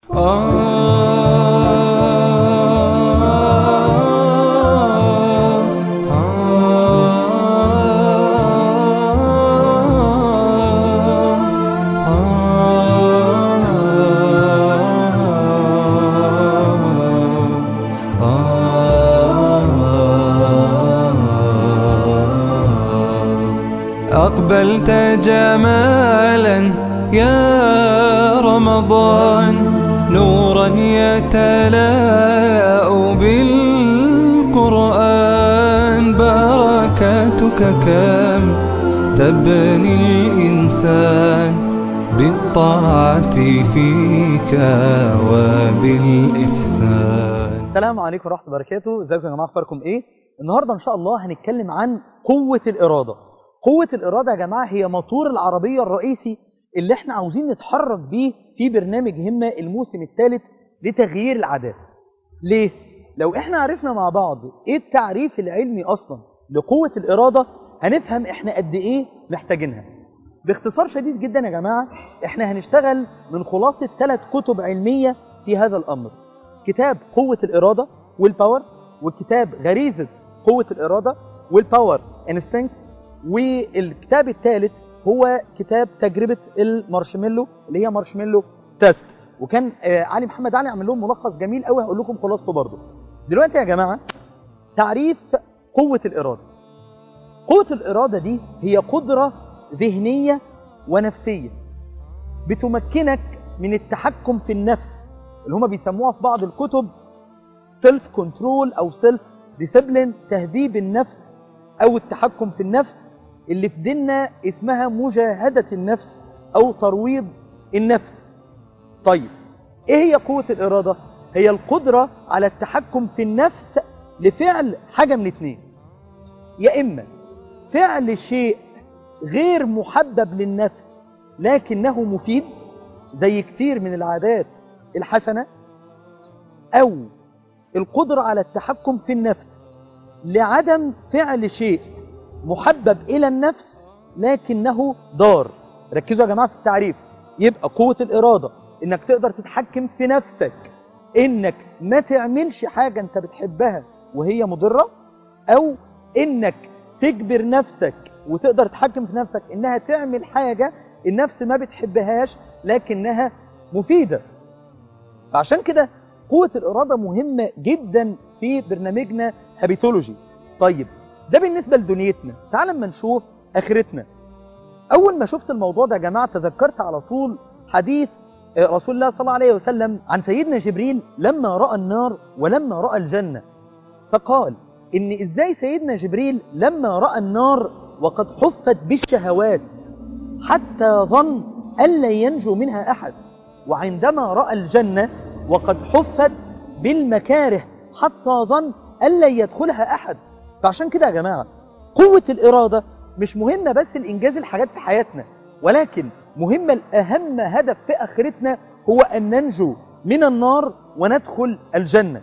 أقبلت جمالا يا رمضان نورا يتلاء بالقرآن بركاتك كم تبني الإنسان بالطاعة فيك وبالإحسان السلام عليكم ورحمة الله وبركاته ازيكم يا جماعة اخباركم ايه النهاردة ان شاء الله هنتكلم عن قوة الإرادة قوة الإرادة يا جماعة هي موتور العربية الرئيسي اللي احنا عاوزين نتحرك بيه في برنامج همة الموسم الثالث لتغيير العادات ليه؟ لو احنا عرفنا مع بعض ايه التعريف العلمي اصلا لقوة الإرادة هنفهم احنا قد ايه محتاجينها باختصار شديد جدا يا جماعة احنا هنشتغل من خلاصة ثلاث كتب علمية في هذا الأمر كتاب قوة الإرادة والباور وكتاب غريزة قوة الإرادة والباور انستنكت والكتاب الثالث هو كتاب تجربة المارشميلو اللي هي مارشميلو تيست وكان آه علي محمد علي عمل لهم ملخص جميل قوي هقول لكم خلاصته برضه دلوقتي يا جماعة تعريف قوة الإرادة قوة الإرادة دي هي قدرة ذهنية ونفسية بتمكنك من التحكم في النفس اللي هما بيسموها في بعض الكتب سيلف كنترول أو سيلف ديسيبلين تهذيب النفس أو التحكم في النفس اللي في ديننا اسمها مجاهدة النفس أو ترويض النفس طيب إيه هي قوة الإرادة؟ هي القدرة على التحكم في النفس لفعل حاجة من اتنين يا إما فعل شيء غير محبب للنفس لكنه مفيد زي كتير من العادات الحسنة أو القدرة على التحكم في النفس لعدم فعل شيء محبب إلى النفس لكنه ضار ركزوا يا جماعة في التعريف يبقى قوة الإرادة إنك تقدر تتحكم في نفسك إنك ما تعملش حاجة أنت بتحبها وهي مضرة أو إنك تجبر نفسك وتقدر تتحكم في نفسك إنها تعمل حاجة النفس ما بتحبهاش لكنها مفيدة فعشان كده قوة الإرادة مهمة جدا في برنامجنا هابيتولوجي طيب ده بالنسبة لدنيتنا تعال لما نشوف آخرتنا أول ما شفت الموضوع ده يا جماعة تذكرت على طول حديث رسول الله صلى الله عليه وسلم عن سيدنا جبريل لما رأى النار ولما رأى الجنة فقال إن إزاي سيدنا جبريل لما رأى النار وقد حفت بالشهوات حتى ظن أن لا ينجو منها أحد وعندما رأى الجنة وقد حفت بالمكاره حتى ظن أن لا يدخلها أحد فعشان كده يا جماعة قوة الإرادة مش مهمة بس الإنجاز الحاجات في حياتنا ولكن مهمة الأهم هدف في آخرتنا هو أن ننجو من النار وندخل الجنة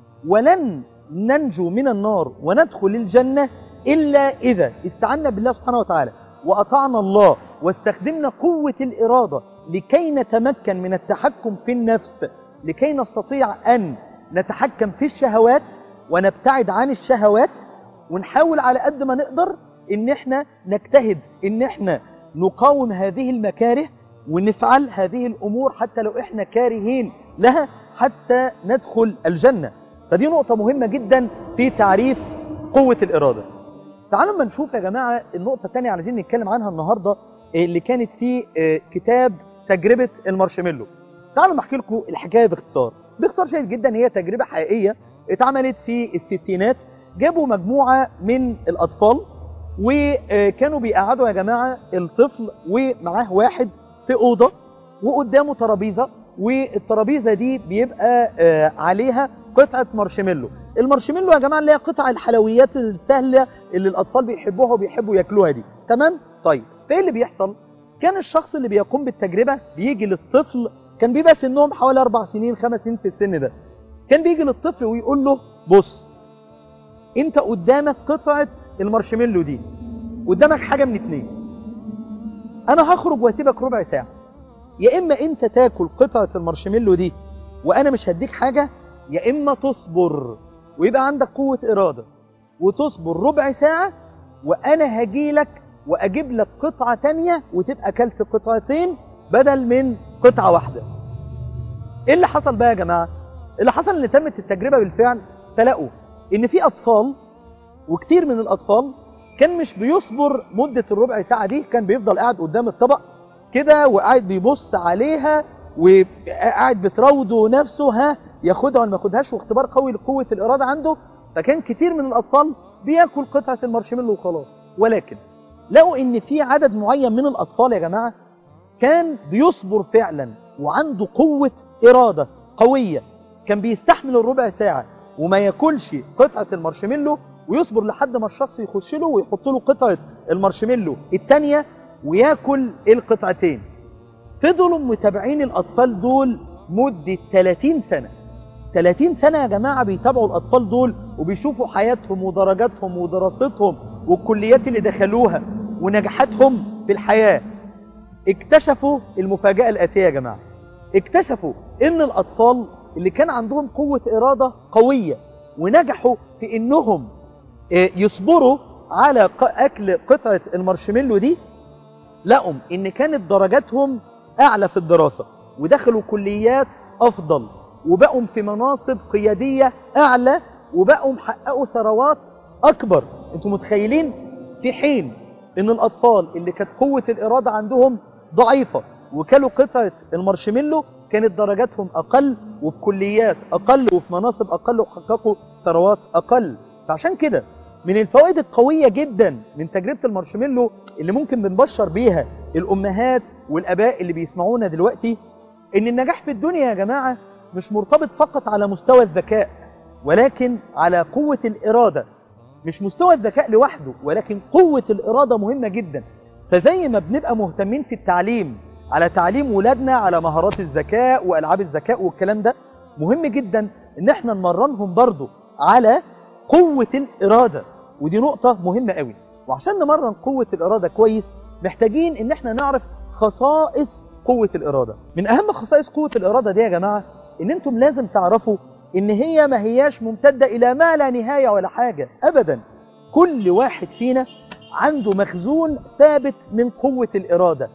ولن ننجو من النار وندخل الجنة إلا إذا استعنا بالله سبحانه وتعالى وأطعنا الله واستخدمنا قوة الإرادة لكي نتمكن من التحكم في النفس لكي نستطيع أن نتحكم في الشهوات ونبتعد عن الشهوات ونحاول على قد ما نقدر ان احنا نجتهد ان احنا نقاوم هذه المكاره ونفعل هذه الامور حتى لو احنا كارهين لها حتى ندخل الجنة فدي نقطة مهمة جدا في تعريف قوة الارادة تعالوا ما نشوف يا جماعة النقطة الثانية عايزين نتكلم عنها النهاردة اللي كانت في كتاب تجربة المارشميلو تعالوا ما احكي لكم الحكاية باختصار باختصار شديد جدا هي تجربة حقيقية اتعملت في الستينات جابوا مجموعة من الأطفال وكانوا بيقعدوا يا جماعة الطفل ومعاه واحد في أوضة وقدامه ترابيزة والترابيزة دي بيبقى عليها قطعة مارشميلو المارشميلو يا جماعة اللي هي قطع الحلويات السهلة اللي الأطفال بيحبوها وبيحبوا ياكلوها دي تمام؟ طيب فايه اللي بيحصل؟ كان الشخص اللي بيقوم بالتجربة بيجي للطفل كان بيبقى سنهم حوالي أربع سنين خمس سنين في السن ده كان بيجي للطفل ويقول له بص انت قدامك قطعة المارشميلو دي قدامك حاجة من اتنين انا هخرج واسيبك ربع ساعة يا اما انت تاكل قطعة المارشميلو دي وانا مش هديك حاجه يا اما تصبر ويبقى عندك قوه اراده وتصبر ربع ساعه وانا هجيلك واجيب لك قطعه تانية وتبقى كلت قطعتين بدل من قطعه واحده ايه اللي حصل بقى يا جماعه اللي حصل ان تمت التجربه بالفعل فلقوا ان في اطفال وكتير من الاطفال كان مش بيصبر مده الربع ساعه دي كان بيفضل قاعد قدام الطبق كده وقاعد بيبص عليها وقاعد بتراوده نفسه ها ياخدها ولا ما ياخدهاش واختبار قوي لقوه الاراده عنده فكان كتير من الاطفال بياكل قطعه المارشميلو وخلاص ولكن لقوا ان في عدد معين من الاطفال يا جماعه كان بيصبر فعلا وعنده قوه اراده قويه كان بيستحمل الربع ساعه وما ياكلش قطعه المارشميلو ويصبر لحد ما الشخص يخش له ويحط له قطعه المارشميلو الثانيه وياكل القطعتين فضلوا متابعين الاطفال دول مده 30 سنه 30 سنه يا جماعه بيتابعوا الاطفال دول وبيشوفوا حياتهم ودرجاتهم ودراستهم والكليات اللي دخلوها ونجاحاتهم في الحياه اكتشفوا المفاجاه الاتيه يا جماعه اكتشفوا ان الاطفال اللي كان عندهم قوه اراده قويه ونجحوا في انهم يصبروا على اكل قطعه المارشميلو دي لقوا ان كانت درجاتهم اعلى في الدراسه ودخلوا كليات افضل وبقوا في مناصب قياديه اعلى وبقوا محققوا ثروات اكبر انتوا متخيلين في حين ان الاطفال اللي كانت قوه الاراده عندهم ضعيفه وكلوا قطعه المارشميلو كانت درجاتهم اقل وفي كليات اقل وفي مناصب اقل وحققوا ثروات اقل فعشان كده من الفوائد القوية جدا من تجربة المارشميلو اللي ممكن بنبشر بيها الأمهات والأباء اللي بيسمعونا دلوقتي إن النجاح في الدنيا يا جماعة مش مرتبط فقط على مستوى الذكاء ولكن على قوة الإرادة مش مستوى الذكاء لوحده ولكن قوة الإرادة مهمة جدا فزي ما بنبقى مهتمين في التعليم على تعليم ولادنا على مهارات الذكاء وألعاب الذكاء والكلام ده مهم جدا إن احنا نمرنهم برضو على قوة الإرادة ودي نقطة مهمة قوي وعشان نمرن قوة الإرادة كويس محتاجين إن احنا نعرف خصائص قوة الإرادة من أهم خصائص قوة الإرادة دي يا جماعة إن أنتم لازم تعرفوا إن هي ما هياش ممتدة إلى ما لا نهاية ولا حاجة أبدا كل واحد فينا عنده مخزون ثابت من قوة الإرادة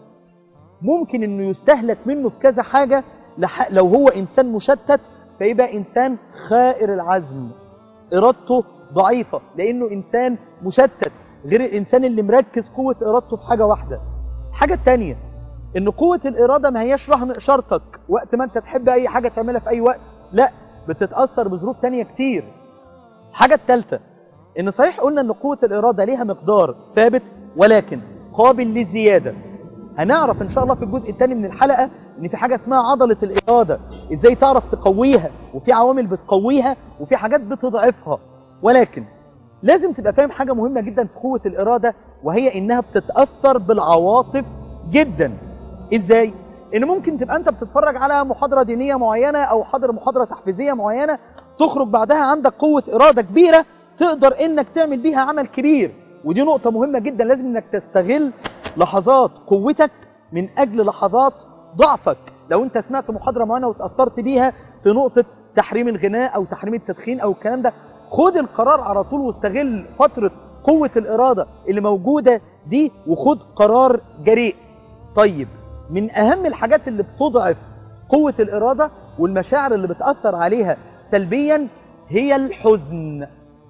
ممكن إنه يستهلك منه في كذا حاجة لو هو إنسان مشتت فيبقى إنسان خائر العزم إرادته ضعيفة لأنه إنسان مشتت غير الإنسان اللي مركز قوة إرادته في حاجة واحدة الحاجة التانية إن قوة الإرادة ما هياش رهن إشارتك وقت ما أنت تحب أي حاجة تعملها في أي وقت لا بتتأثر بظروف تانية كتير الحاجة التالتة إن صحيح قلنا إن قوة الإرادة ليها مقدار ثابت ولكن قابل للزيادة هنعرف إن شاء الله في الجزء الثاني من الحلقة إن في حاجة اسمها عضلة الإرادة إزاي تعرف تقويها وفي عوامل بتقويها وفي حاجات بتضعفها ولكن لازم تبقى فاهم حاجة مهمة جدا في قوة الإرادة وهي إنها بتتأثر بالعواطف جدا إزاي؟ إن ممكن تبقى أنت بتتفرج على محاضرة دينية معينة أو حاضر محاضرة تحفيزية معينة تخرج بعدها عندك قوة إرادة كبيرة تقدر إنك تعمل بيها عمل كبير ودي نقطة مهمة جدا لازم إنك تستغل لحظات قوتك من أجل لحظات ضعفك لو أنت سمعت محاضرة معينة وتأثرت بيها في نقطة تحريم الغناء أو تحريم التدخين أو الكلام ده خد القرار على طول واستغل فترة قوة الإرادة اللي موجودة دي وخد قرار جريء طيب من أهم الحاجات اللي بتضعف قوة الإرادة والمشاعر اللي بتأثر عليها سلبيا هي الحزن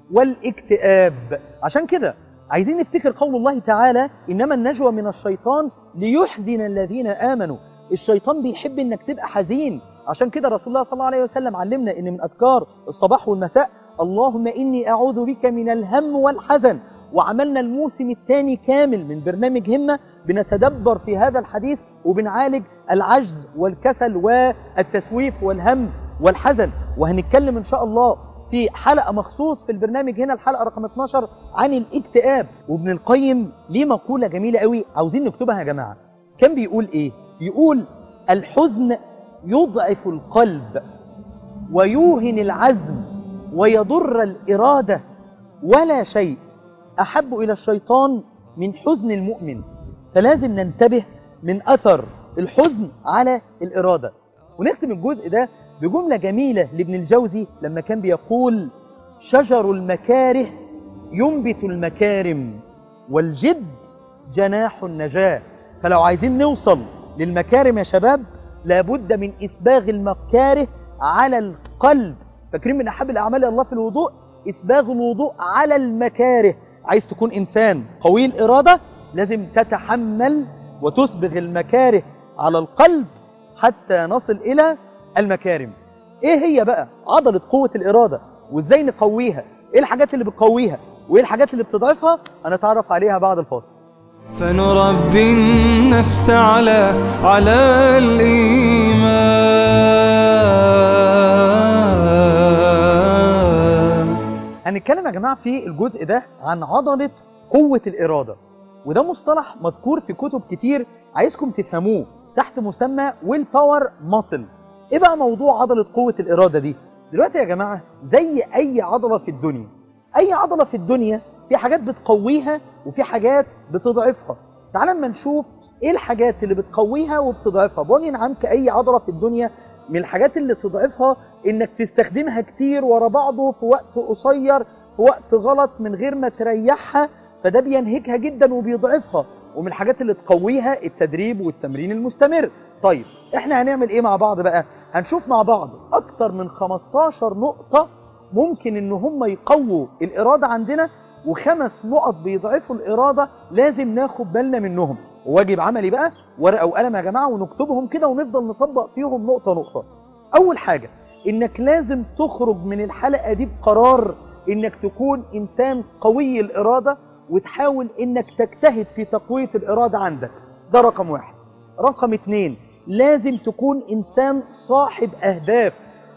والاكتئاب عشان كده عايزين نفتكر قول الله تعالى إنما النجوى من الشيطان ليحزن الذين آمنوا الشيطان بيحب إنك تبقى حزين عشان كده رسول الله صلى الله عليه وسلم علمنا إن من أذكار الصباح والمساء اللهم إني أعوذ بك من الهم والحزن وعملنا الموسم الثاني كامل من برنامج همة بنتدبر في هذا الحديث وبنعالج العجز والكسل والتسويف والهم والحزن وهنتكلم إن شاء الله في حلقة مخصوص في البرنامج هنا الحلقة رقم 12 عن الاكتئاب وابن القيم ليه مقولة جميلة قوي عاوزين نكتبها يا جماعة كان بيقول ايه بيقول الحزن يضعف القلب ويوهن العزم ويضر الإرادة ولا شيء أحب إلى الشيطان من حزن المؤمن فلازم ننتبه من أثر الحزن على الإرادة ونختم الجزء ده بجملة جميلة لابن الجوزي لما كان بيقول شجر المكاره ينبت المكارم والجد جناح النجاة فلو عايزين نوصل للمكارم يا شباب لابد من إسباغ المكاره على القلب فاكرين من أحب الأعمال الله في الوضوء إسباغ الوضوء على المكاره عايز تكون إنسان قوي الإرادة لازم تتحمل وتسبغ المكاره على القلب حتى نصل إلى المكارم إيه هي بقى عضلة قوة الإرادة وإزاي نقويها إيه الحاجات اللي بتقويها وإيه الحاجات اللي بتضعفها هنتعرف عليها بعد الفاصل فنربي النفس على على الإيمان هنتكلم يا جماعة في الجزء ده عن عضلة قوة الإرادة وده مصطلح مذكور في كتب كتير عايزكم تفهموه تحت مسمى ويل باور ماسلز ايه بقى موضوع عضلة قوة الإرادة دي دلوقتي يا جماعة زي أي عضلة في الدنيا أي عضلة في الدنيا في حاجات بتقويها وفي حاجات بتضعفها تعال اما نشوف ايه الحاجات اللي بتقويها وبتضعفها بني عام كأي عضلة في الدنيا من الحاجات اللي تضعفها انك تستخدمها كتير ورا بعضه في وقت قصير في وقت غلط من غير ما تريحها فده بينهكها جدا وبيضعفها ومن الحاجات اللي تقويها التدريب والتمرين المستمر طيب احنا هنعمل ايه مع بعض بقى هنشوف مع بعض اكتر من 15 نقطة ممكن ان هم يقووا الارادة عندنا وخمس نقط بيضعفوا الإرادة لازم ناخد بالنا منهم وواجب عملي بقى ورقة وقلم يا جماعة ونكتبهم كده ونفضل نطبق فيهم نقطة نقطة أول حاجة إنك لازم تخرج من الحلقة دي بقرار إنك تكون إنسان قوي الإرادة وتحاول إنك تجتهد في تقوية الإرادة عندك ده رقم واحد رقم اتنين لازم تكون إنسان صاحب أهداف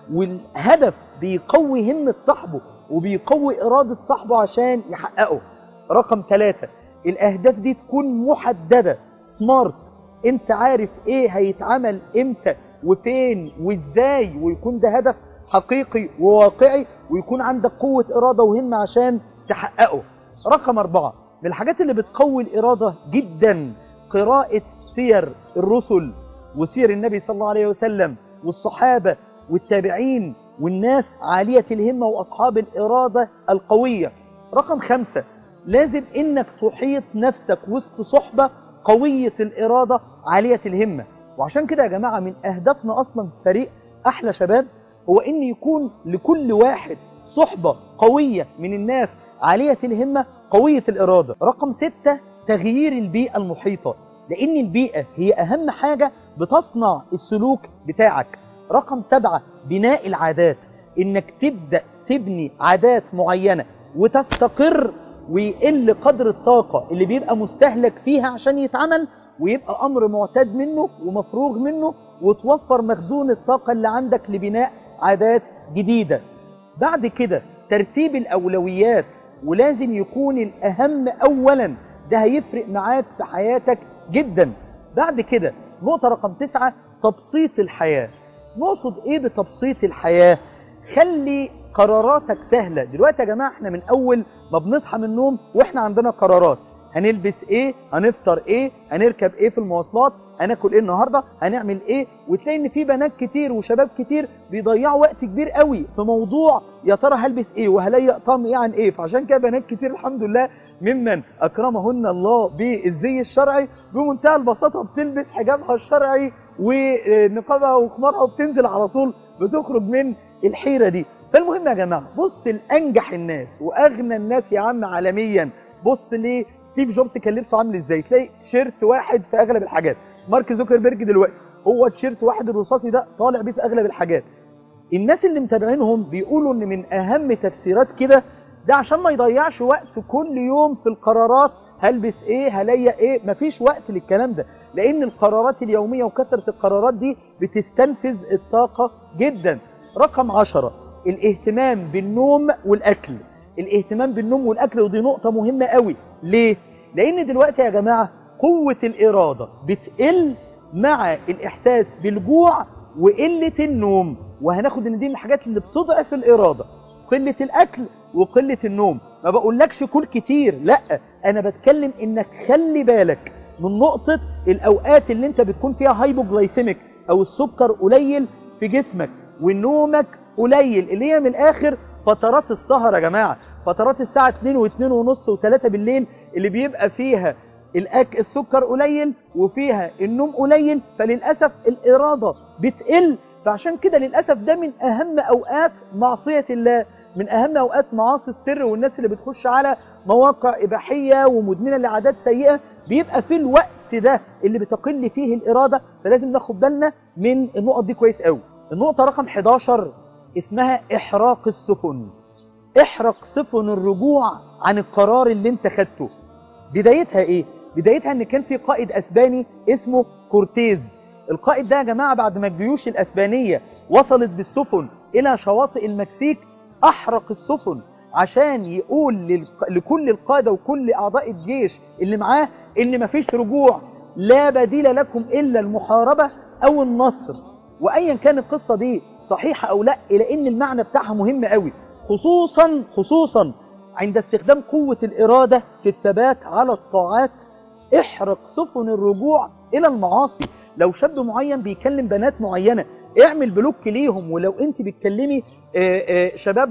والهدف بيقوي همة صاحبه وبيقوي إرادة صاحبه عشان يحققه رقم ثلاثة الأهداف دي تكون محددة سمارت انت عارف ايه هيتعمل امتى وفين وازاي ويكون ده هدف حقيقي وواقعي ويكون عندك قوة إرادة وهمة عشان تحققه رقم أربعة من الحاجات اللي بتقوي الإرادة جدا قراءة سير الرسل وسير النبي صلى الله عليه وسلم والصحابة والتابعين والناس عالية الهمة وأصحاب الإرادة القوية رقم خمسة لازم إنك تحيط نفسك وسط صحبة قوية الإرادة عالية الهمة وعشان كده يا جماعة من أهدافنا أصلا في فريق أحلى شباب هو إن يكون لكل واحد صحبة قوية من الناس عالية الهمة قوية الإرادة رقم ستة تغيير البيئة المحيطة لأن البيئة هي أهم حاجة بتصنع السلوك بتاعك رقم سبعة بناء العادات إنك تبدأ تبني عادات معينة وتستقر ويقل قدر الطاقة اللي بيبقى مستهلك فيها عشان يتعمل ويبقى أمر معتاد منه ومفروغ منه وتوفر مخزون الطاقة اللي عندك لبناء عادات جديدة بعد كده ترتيب الأولويات ولازم يكون الأهم أولا ده هيفرق معاك في حياتك جدا بعد كده نقطة رقم تسعة تبسيط الحياة نقصد ايه بتبسيط الحياة خلي قراراتك سهلة دلوقتي يا جماعة احنا من اول ما بنصحى من النوم واحنا عندنا قرارات هنلبس ايه هنفطر ايه هنركب ايه في المواصلات هناكل ايه النهاردة هنعمل ايه وتلاقي ان في بنات كتير وشباب كتير بيضيعوا وقت كبير قوي في موضوع يا ترى هلبس ايه وهليق طعم ايه عن ايه فعشان كده بنات كتير الحمد لله ممن اكرمهن الله بالزي الشرعي بمنتهى البساطة بتلبس حجابها الشرعي ونقابها وخمارها وبتنزل على طول بتخرج من الحيرة دي فالمهم يا جماعة بص لأنجح الناس وأغنى الناس يا عم عالميا بص ليه ستيف جوبز كان لبسه عامل ازاي تلاقي تيشيرت واحد في اغلب الحاجات مارك زوكربيرج دلوقتي هو تيشيرت واحد الرصاصي ده طالع بيه في اغلب الحاجات الناس اللي متابعينهم بيقولوا ان من اهم تفسيرات كده ده عشان ما يضيعش وقت كل يوم في القرارات هلبس ايه هليق ايه مفيش وقت للكلام ده لان القرارات اليومية وكثرة القرارات دي بتستنفذ الطاقة جدا رقم عشرة الاهتمام بالنوم والاكل الاهتمام بالنوم والاكل ودي نقطة مهمة قوي ليه؟ لان دلوقتي يا جماعة قوة الارادة بتقل مع الاحساس بالجوع وقلة النوم وهناخد ان دي من الحاجات اللي بتضعف الارادة قلة الاكل وقلة النوم ما بقولكش كل كتير لا انا بتكلم انك خلي بالك من نقطة الاوقات اللي انت بتكون فيها هايبوجلايسيميك او السكر قليل في جسمك ونومك قليل اللي هي من الاخر فترات السهر يا جماعه فترات الساعه 2 و2 ونص و3 بالليل اللي بيبقى فيها الأك السكر قليل وفيها النوم قليل فللأسف الإرادة بتقل فعشان كده للأسف ده من أهم أوقات معصية الله من أهم أوقات معاصي السر والناس اللي بتخش على مواقع إباحية ومدمنة لعادات سيئة بيبقى في الوقت ده اللي بتقل فيه الإرادة فلازم ناخد بالنا من النقط دي كويس قوي النقطة رقم 11 اسمها إحراق السفن احرق سفن الرجوع عن القرار اللي انت خدته بدايتها ايه بدايتها ان كان في قائد اسباني اسمه كورتيز القائد ده يا جماعة بعد ما الجيوش الاسبانية وصلت بالسفن الى شواطئ المكسيك احرق السفن عشان يقول للق... لكل القادة وكل اعضاء الجيش اللي معاه ان مفيش رجوع لا بديل لكم الا المحاربة او النصر وايا كان القصة دي صحيحة او لا الى ان المعنى بتاعها مهم قوي خصوصا خصوصا عند استخدام قوة الإرادة في الثبات على الطاعات احرق سفن الرجوع إلى المعاصي لو شاب معين بيكلم بنات معينة اعمل بلوك ليهم ولو انت بتكلمي شباب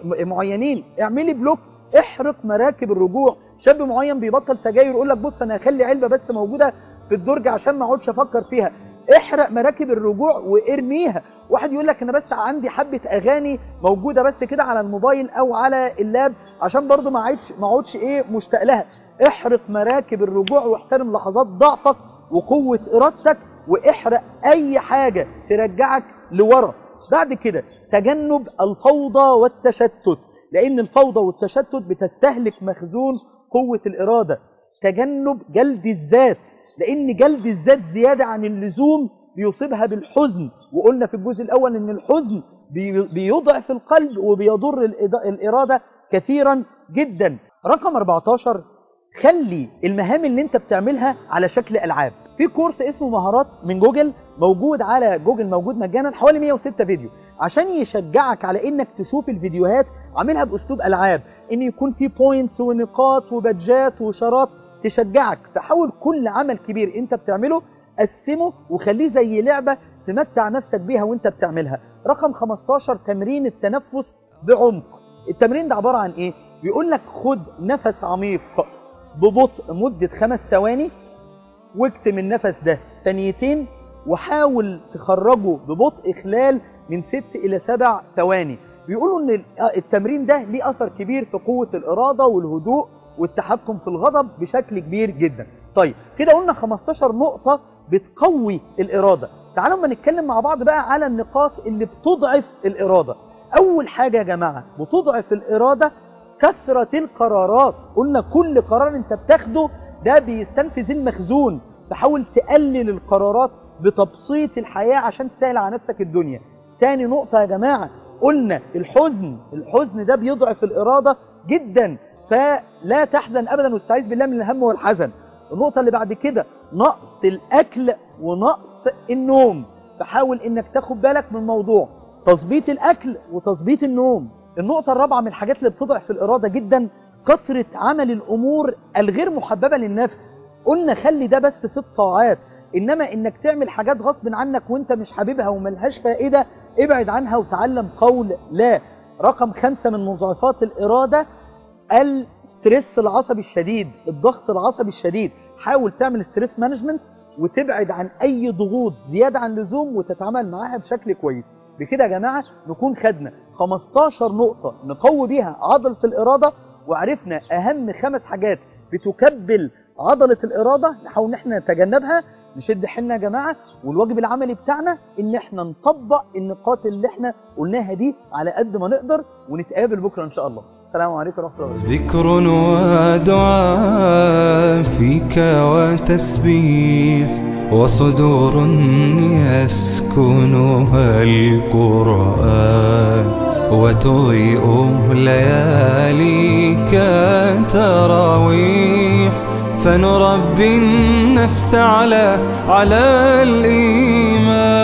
معينين اعملي بلوك احرق مراكب الرجوع شاب معين بيبطل سجاير يقول لك بص انا هخلي علبة بس موجودة في الدرج عشان ما اقعدش افكر فيها احرق مراكب الرجوع وارميها واحد يقول لك انا بس عندي حبة اغاني موجودة بس كده على الموبايل او على اللاب عشان برضو ما عادش ما اقعدش ايه مشتاق لها احرق مراكب الرجوع واحترم لحظات ضعفك وقوة ارادتك واحرق اي حاجة ترجعك لورا بعد كده تجنب الفوضى والتشتت لان الفوضى والتشتت بتستهلك مخزون قوة الارادة تجنب جلد الذات لان جلد الذات زيادة عن اللزوم بيصيبها بالحزن وقلنا في الجزء الاول ان الحزن بيضعف القلب وبيضر الارادة كثيرا جدا رقم 14 خلي المهام اللي انت بتعملها على شكل العاب في كورس اسمه مهارات من جوجل موجود على جوجل موجود مجانا حوالي 106 فيديو عشان يشجعك على انك تشوف الفيديوهات عاملها باسلوب العاب ان يكون في بوينتس ونقاط وبادجات وشارات تشجعك تحول كل عمل كبير انت بتعمله قسمه وخليه زي لعبة تمتع نفسك بيها وانت بتعملها رقم 15 تمرين التنفس بعمق التمرين ده عبارة عن ايه بيقول لك خد نفس عميق ببطء مدة خمس ثواني واكتم النفس ده ثانيتين وحاول تخرجه ببطء خلال من ست الى سبع ثواني بيقولوا ان التمرين ده ليه اثر كبير في قوة الارادة والهدوء والتحكم في الغضب بشكل كبير جدا طيب كده قلنا 15 نقطة بتقوي الإرادة تعالوا ما نتكلم مع بعض بقى على النقاط اللي بتضعف الإرادة أول حاجة يا جماعة بتضعف الإرادة كثرة القرارات قلنا كل قرار انت بتاخده ده بيستنفذ المخزون تحاول تقلل القرارات بتبسيط الحياة عشان تسهل على نفسك الدنيا تاني نقطة يا جماعة قلنا الحزن الحزن ده بيضعف الإرادة جدا فلا تحزن أبدا واستعيذ بالله من الهم والحزن النقطة اللي بعد كده نقص الأكل ونقص النوم فحاول إنك تاخد بالك من موضوع تظبيط الأكل وتظبيط النوم النقطة الرابعة من الحاجات اللي بتضعف الإرادة جدا كثرة عمل الأمور الغير محببة للنفس قلنا خلي ده بس في الطاعات إنما إنك تعمل حاجات غصب عنك وإنت مش حاببها وملهاش فائدة ابعد عنها وتعلم قول لا رقم خمسة من مضاعفات الإرادة الستريس العصبي الشديد الضغط العصبي الشديد حاول تعمل ستريس مانجمنت وتبعد عن اي ضغوط زيادة عن اللزوم وتتعامل معاها بشكل كويس بكده يا جماعة نكون خدنا 15 نقطة نقوي بيها عضلة الإرادة وعرفنا أهم خمس حاجات بتكبل عضلة الإرادة نحاول ان احنا نتجنبها نشد حيلنا يا جماعة والواجب العملي بتاعنا ان احنا نطبق النقاط اللي احنا قلناها دي على قد ما نقدر ونتقابل بكرة ان شاء الله السلام عليكم ورحمة الله وبركاته ذكر ودعاء فيك وتسبيح وصدور يسكنها القرآن وتضيء لياليك تراويح فنربي النفس على على الإيمان